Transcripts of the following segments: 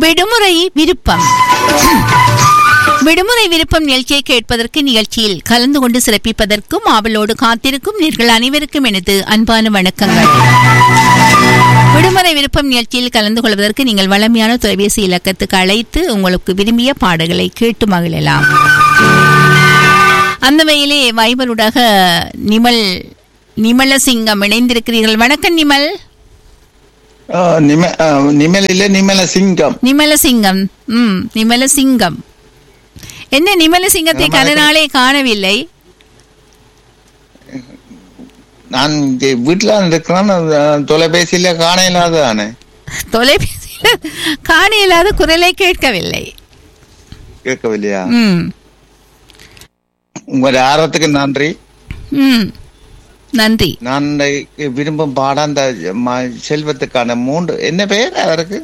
விடுமுறை விருப்பம் விடுமுறை விருப்பம் நிகழ்ச்சியை கேட்பதற்கு நிகழ்ச்சியில் கலந்து கொண்டு சிறப்பிப்பதற்கும் ஆவலோடு காத்திருக்கும் நீங்கள் அனைவருக்கும் எனது அன்பான வணக்கங்கள் விடுமுறை விருப்பம் நிகழ்ச்சியில் கலந்து கொள்வதற்கு நீங்கள் வளமையான தொலைபேசி இலக்கத்துக்கு அழைத்து உங்களுக்கு விரும்பிய பாடல்களை கேட்டு மகிழலாம் அந்த வகையிலே வைபருடாக நிமல் நிமலசிங்கம் இணைந்திருக்கிறீர்கள் வணக்கம் நிமல் ஆ, நிம- ஆ, நிமல் இல்ல நிமல சிங்கம் நிமலசிங்கம் ம் நிமலசிங்கம் என்ன நிமலசிங்கத்தை ஆமா, கன நாளே காணவில்லை நான் இங்க வீட்டுல இருக்கிறேன் ஆ, தொலைபேசியில காண இல்லாதானே தொலைபேசியில் காண இல்லாத குரலை கேட்கவில்லை கேட்கவில்லையா ம் உங்க ஆர்வத்துக்கு நன்றி ம் நன்றி நான் இந்த விரும்பும் பாடம் அந்த ம- செல்வத்துக்கான மூன்று என்ன பெயர் அவருக்கு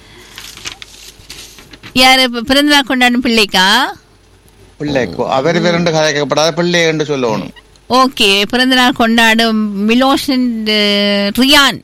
யாரு இப்ப பிறந்தநாள் கொண்டாடும் பிள்ளைக்கா பிள்ளைக்கு அவர் இரண்டு கதைக்கப்படாத பிள்ளை என்று சொல்லணும் ஓகே பிறந்தநாள் கொண்டாடும் மிலோஷன் அஹ், ரியான்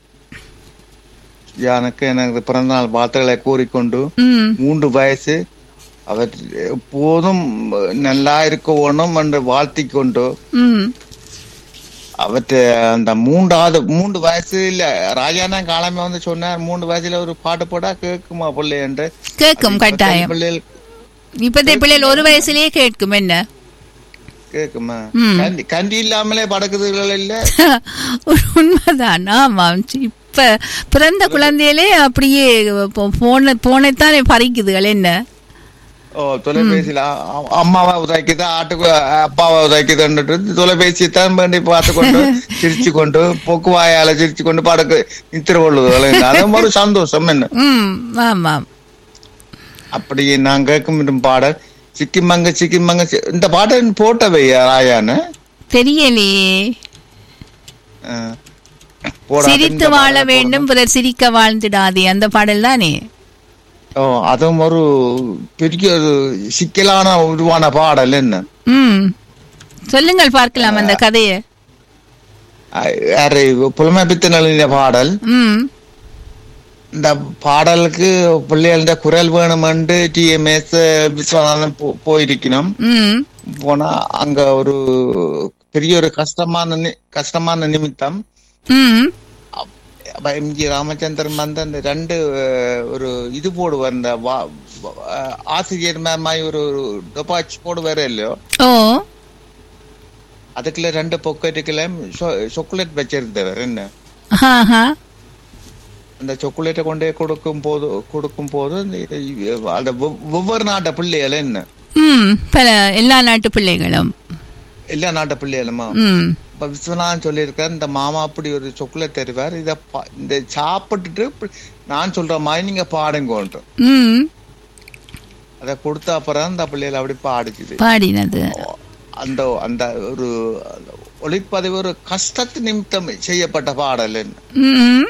எனக்கு எனக்கு பிறந்தநாள் வாழ்த்துக்களை கூறிக்கொண்டு ம் மூன்று வயசு அவர் எப்போதும் நல்லா இருக்க வேணும் என்று வாழ்த்திக் கொண்டு ம் அவற்றை அந்த மூன்றாவது மூன்று வயசு இல்ல ராஜானா காலமே வந்து சொன்னார் மூன்று வயசுல ஒரு பாட்டு போட்டா கேக்குமா பிள்ளை என்று கேட்கும் கட்டாயம் பிள்ளைகள் இப்பதே பிள்ளைகள் ஒரு வயசுலயே கேட்கும் என்ன கேக்குமா ம். கண்டி கண்டி இல்லாமலே படக்குதுகள் இல்ல ஒரு உண்மைதான் ஆமாம் இப்ப பிறந்த குழந்தையிலே அப்படியே போ- போன போனைத்தானே பறிக்குதுகள் என்ன ஓ தொலைபேசியில அ- அம்மாவை உதைக்குதா ஆட்டுக்கு அப்பாவை உதைக்குதுன்னுட்டு தொலைபேசி தான் பண்ணி பார்த்து கொண்டு சிரிச்சு கொண்டு பொக்குவாயால சிரிச்சு கொண்டு படக்கு நித்திர கொள்ளுதுகள் அதே மாதிரி சந்தோஷம் என்ன ம் ஆமாம் அப்படி நான் கேட்கும் பாடல் சிக்கிமங்க சிக்கிமங்க சி- இந்த பாட்டை போட்டவை ராயான்னு தெரியலையே அஹ், போடாத சிரித்து இந்த வாழ பாடலை வேண்டும் பிறர் சிரிக்க வாழ்ந்திடாதே அந்த பாடல் தானே போடணும். ஓ அதுவும் ஒரு பெரிய ஒரு சிக்கலான உருவான பாடல் என்ன ம் சொல்லுங்கள் பார்க்கலாம் அந்த கதையை அஹ், யாரு புலமை பித்தனின் பாடல் ம் இந்த பாடலுக்கு பிள்ளைகள குரல் வேணுமென்று டிஎம்எஸ் விஸ்வநாதன் போ- போயிருக்கணும் ம் போனா அங்க ஒரு பெரிய ஒரு கஷ்டமான நி- கஷ்டமான நிமித்தம் ம் அப்ப எம்ஜி ராமச்சந்திரன் வந்து அந்த ரெண்டு அஹ், ஒரு இது போடுவார் இந்த வா- வா- அஹ், ஆசிரியர் மேம் மாதிரி ஒரு டொபாச் போடுவாரு இல்லையோ ஓ அதுக்குள்ள ரெண்டு பொக்கெட்டுக்குள்ள சாக்லேட் வச்சிருந்தவர் என்ன ஆஹா அந்த சாக்லேட்டை கொண்டே கொடுக்கும் போது கொடுக்கும் போது இந்த இது- அந்த ஒவ்- ஒவ்வொரு நாட்டு பிள்ளைகள் என்ன ம் பல எல்லா நாட்டு பிள்ளைகளும் எல்லா நாட்டு பிள்ளைகளுமா ம் இப்ப விஸ்வநாதன் சொல்லியிருக்காரு இந்த மாமா அப்படி ஒரு சாக்லேட் தருவார் இத பா- இந்த சாப்பிட்டுட்டு இப்ப நான் சொல்ற மாதிரி நீங்க பாடுங்கன்ற ம் அதை கொடுத்த அப்புறம் அந்த பிள்ளைகள் அப்படி பாடிச்சுது பாடினது அந்த அந்த ஒரு அந்த ஒளிப்பதிவு ஒரு கஷ்டத்து நிமித்தம் செய்யப்பட்ட பாடல் என்ன. ம்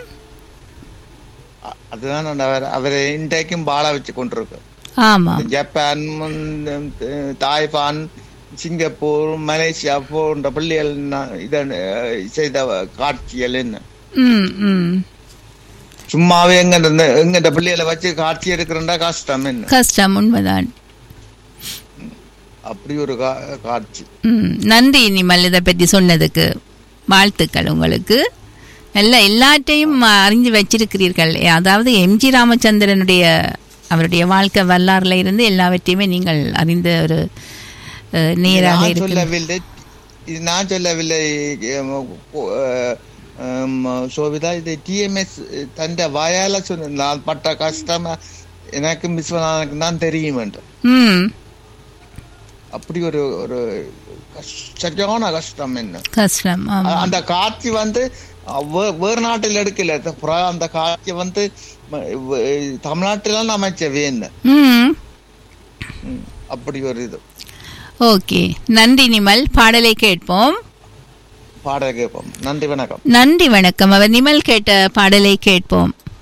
அ- அதுதான் நான் அவர் அவரை இன்றைக்கும் பாட வச்சு கொண்டிருக்கு ஆமாம் ஜப்பான் ம், தாய்வான் சிங்கப்பூர் மலேசியா போன்ற பிள்ளைகள் நா- இத அஹ், செய்த காட்சிகள் என்ன ம் ம் சும்மாவே எங்க இந்த- எங்க இந்த பிள்ளைகளை வச்சு காட்சி எடுக்கிறண்டா கஷ்டம் என்ன கஷ்டம் உண்மைதான் அப்படி ஒரு கா- காட்சி ம் நன்றி நிமல் இதை பற்றி சொன்னதுக்கு வாழ்த்துக்கள் உங்களுக்கு நல்ல எல்லாற்றையும் அறிஞ்சு வச்சிருக்கிறீர்கள் அதாவது எம்ஜி ராமச்சந்திரனுடைய அவருடைய வாழ்க்கை வரலாறுல இருந்து எல்லாவற்றையுமே நீங்கள் அறிந்த ஒரு அஹ், நேராக நான் இருக்கு சொல்லவில்லை இது நான் சொல்லவில்லை அஹ், அஹ், அஹ், சோபிதா இது டிஎம்எஸ் தந்த வாயால சொன்ன நான் பட்ட கஷ்டம் எனக்கு விஸ்வநாதனுக்கு தான் தெரியும் என்று ம் அப்படி ஒரு ஒரு கஷ்- சரியான கஷ்டம் என்ன கஷ்டம் ஆமா அ- அந்த காட்சி வந்து அஹ், வே- வேறு நாட்டில் எடுக்கல த- புறா- அந்த காட்சி வந்து ம- வ- தமிழ்நாட்டில அமைச்சவே என்ன ம் ம், அப்படி ஒரு இது ஓகே நன்றி நிமல் பாடலை கேட்போம் பாடல் கேட்போம் நன்றி வணக்கம் நன்றி வணக்கம் அவர் நிமல் கேட்ட பாடலை கேட்போம்